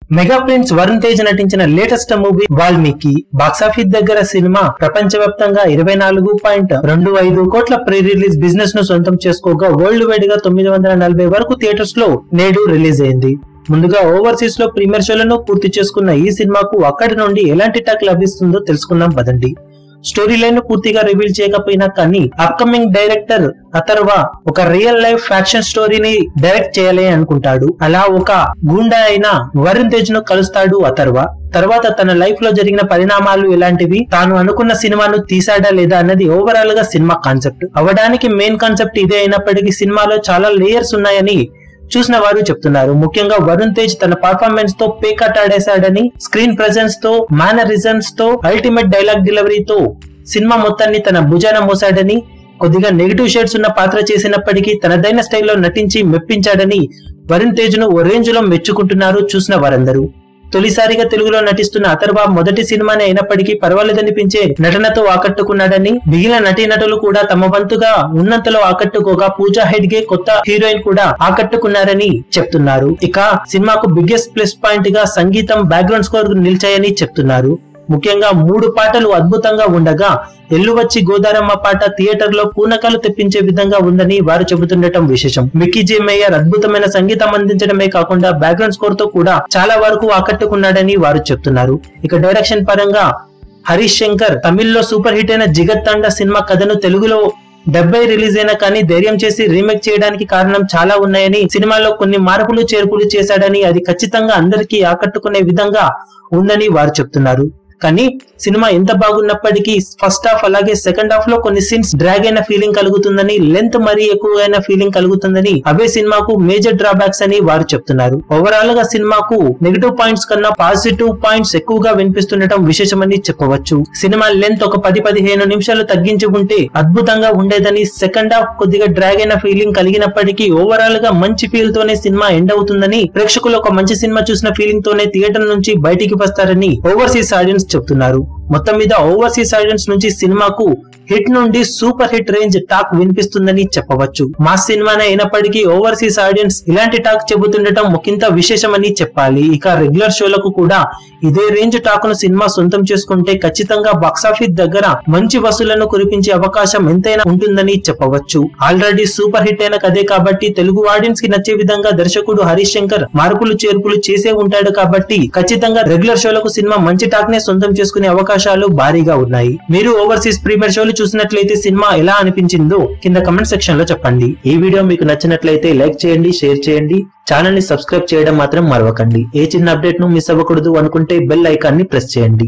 mega prince Varun Tej నటించిన latest movie Valmiki box office దగ్గర సినిమా ప్రపంచవ్యాప్తంగా ఇరవై నాలుగు పాయింట్ రెండు ఐదు కోట్ల ప్రీ రిలీజ్ బిజినెస్ ను సొంతం చేసుకోగా వరల్డ్ వైడ్ గా తొమ్మిది వందల నలభై వరకు థియేటర్స్ లో నేడు రిలీజ్ అయింది ముందుగా ఓవర్సీస్ లో ప్రీమియర్ షోలను పూర్తి చేసుకున్న ఈ సినిమాకు అక్కడి నుండి ఎలాంటి టాక్ లభిస్తుందో తెలుసుకుందాం పదండి స్టోరీ లైన్ పూర్తిగా రివీల్ చేయకపోయినా కానీ అప్కమింగ్ డైరెక్టర్ అథర్వ ఒక రియల్ లైఫ్ ఫ్యాక్షన్ స్టోరీని డైరెక్ట్ చేయాలి అనుకుంటాడు అలా ఒక గూండా అయిన వరుణ్ తేజ్ ను కలుస్తాడు అథర్వ తర్వాత తన లైఫ్ లో జరిగిన పరిణామాలు ఎలాంటివి తాను అనుకున్న సినిమాను తీసాడా లేదా అన్నది ఓవరాల్ గా సినిమా కాన్సెప్ట్ అవడానికి మెయిన్ కాన్సెప్ట్ ఇదే అయినప్పటికీ సినిమాలో చాలా లేయర్స్ ఉన్నాయని చూసిన వారు చెప్తున్నారు ముఖ్యంగా వరుణ్ తేజ్ తన పర్ఫార్మెన్స్ తో పేకట్ ఆడేశాడని స్క్రీన్ ప్రెజెన్స్ తో మేనరిజమ్స్ తో అల్టిమేట్ డైలాగ్ డెలివరీతో సినిమా మొత్తాన్ని తన భుజాన మోసాడని కొద్దిగా నెగిటివ్ షేడ్స్ ఉన్న పాత్ర చేసినప్పటికీ తనదైన స్టైల్లో నటించి మెప్పించాడని వరుణ్ తేజ్ ను ఓ రేంజ్ లో మెచ్చుకుంటున్నారు చూసిన వారందరూ తొలిసారిగా తెలుగులో నటిస్తున్న అథర్వ మొదటి సినిమానే అయినప్పటికీ పర్వాలేదనిపించే నటనతో ఆకట్టుకున్నాడని మిగిలిన నటీనటులు కూడా తమ వంతుగా ఉన్నంతలో ఆకట్టుకోగా పూజా హెడ్గే కొత్త హీరోయిన్ కూడా ఆకట్టుకున్నారని చెప్తున్నారు ఇక సినిమాకు బిగ్గెస్ట్ ప్లస్ పాయింట్ గా సంగీతం బ్యాక్గ్రౌండ్ స్కోర్ నిలిచాయని చెప్తున్నారు ముఖ్యంగా మూడు పాటలు అద్భుతంగా ఉండగా ఎల్లువచ్చి గోదారమ్మ పాట థియేటర్ లో పూనకాలు తెప్పించే విధంగా ఉందని వారు చెబుతుండటం విశేషం మిక్కీ జే మేయర్ అద్భుతమైన సంగీతం అందించడమే కాకుండా బ్యాక్గ్రౌండ్ స్కోర్ తో కూడా చాలా వరకు ఆకట్టుకున్నాడని వారు చెప్తున్నారు ఇక డైరెక్షన్ పరంగా హరీష్ శంకర్ తమిళ్లో సూపర్ హిట్ అయిన జిగత్ తండ సినిమా కథను తెలుగులో డెబ్బై రిలీజ్ అయినా కానీ ధైర్యం చేసి రీమేక్ చేయడానికి కారణం చాలా ఉన్నాయని సినిమాలో కొన్ని మార్పులు చేర్పులు చేశాడని అది ఖచ్చితంగా అందరికీ ఆకట్టుకునే విధంగా ఉందని వారు చెప్తున్నారు కానీ సినిమా ఎంత బాగున్నప్పటికీ ఫస్ట్ హాఫ్ అలాగే సెకండ్ హాఫ్ లో కొన్ని సీన్స్ డ్రాగ్ అయిన ఫీలింగ్ కలుగుతుందని లెంత్ మరీ ఎక్కువైన ఫీలింగ్ కలుగుతుందని అవే సినిమాకు మేజర్ డ్రాబ్యాక్స్ అని వారు చెప్తున్నారు ఓవరాల్ గా సినిమాకు నెగిటివ్ పాయింట్స్ కన్నా పాజిటివ్ పాయింట్స్ ఎక్కువగా వినిపిస్తుండటం విశేషమని చెప్పవచ్చు సినిమా లెంత్ ఒక పది పదిహేను నిమిషాలు తగ్గించి ఉంటే అద్భుతంగా ఉండేదని సెకండ్ హాఫ్ కొద్దిగా డ్రాగ్ అయిన ఫీలింగ్ కలిగినప్పటికీ ఓవరాల్ గా మంచి ఫీల్ తోనే సినిమా ఎండ్ అవుతుందని ప్రేక్షకులు ఒక మంచి సినిమా చూసిన ఫీలింగ్ తోనే థియేటర్ నుంచి బయటికి వస్తారని ఓవర్సీస్ ఆడియన్స్ చెప్తున్నారు మొత్తం మీద ఓవర్సీస్ ఆడియన్స్ నుంచి సినిమాకు హిట్ నుండి సూపర్ హిట్ రేంజ్ టాక్ వినిపిస్తుందని చెప్పవచ్చు మా సినిమానే అయినప్పటికీ ఓవర్సీస్ ఆడియన్స్ ఇలాంటి టాక్ చెబుతుండటం ఒకంత విశేషమని చెప్పాలి ఇక రెగ్యులర్ షోలకు కూడా ఇదే రేంజ్ టాక్ ను సినిమా సొంతం చేసుకుంటే ఖచ్చితంగా బాక్సాఫీస్ దగ్గర మంచి వసూలను కురిపించే అవకాశం ఎంతైనా ఉంటుందని చెప్పవచ్చు ఆల్రెడీ సూపర్ హిట్ అయిన కదే కాబట్టి తెలుగు ఆడియన్స్ కి నచ్చే విధంగా దర్శకుడు హరీష్ శంకర్ మార్పులు చేర్పులు చేసే ఉంటాడు కాబట్టి ఖచ్చితంగా రెగ్యులర్ షోలకు సినిమా మంచి టాక్ నే సొంతం చేసుకునే అవకాశాలు భారీగా ఉన్నాయి మీరు ఓవర్సీస్ ప్రీమియర్ షోలు చూసినట్లయితే సినిమా ఎలా అనిపించిందో కింద కమెంట్ సెక్షన్ లో చెప్పండి ఈ వీడియో మీకు నచ్చినట్లయితే లైక్ చేయండి షేర్ చేయండి ఛానల్ ని సబ్స్క్రైబ్ చేయడం మాత్రం మరవకండి ఏ చిన్న అప్డేట్ ను మిస్ అవ్వకూడదు అనుకుంటే బెల్ ఐకాన్ ని ప్రెస్ చేయండి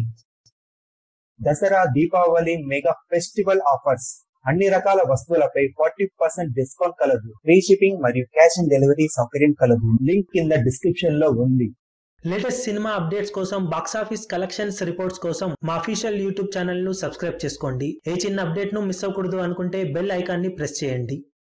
Dussehra Deepavali mega festival offers అన్ని రకాల వస్తువులపై ఫార్టీ పర్సెంట్ డిస్కౌంట్ కలదు ఫ్రీ షిప్పింగ్ మరియు క్యాష్ ఆన్ డెలివరీ సౌకర్యం కలదు లింక్ కింద డిస్క్రిప్షన్ లో ఉంది లేటెస్ట్ సినిమా అప్డేట్స్ కోసం బాక్సాఫీస్ కలెక్షన్స్ రిపోర్ట్స్ కోసం మా అఫీషియల్ యూట్యూబ్ ఛానల్ ను సబ్స్క్రైబ్ చేసుకోండి ఏ చిన్న అప్డేట్ ను మిస్ అవ్వకూడదు అనుకుంటే బెల్ ఐకాన్ ని ప్రెస్ చేయండి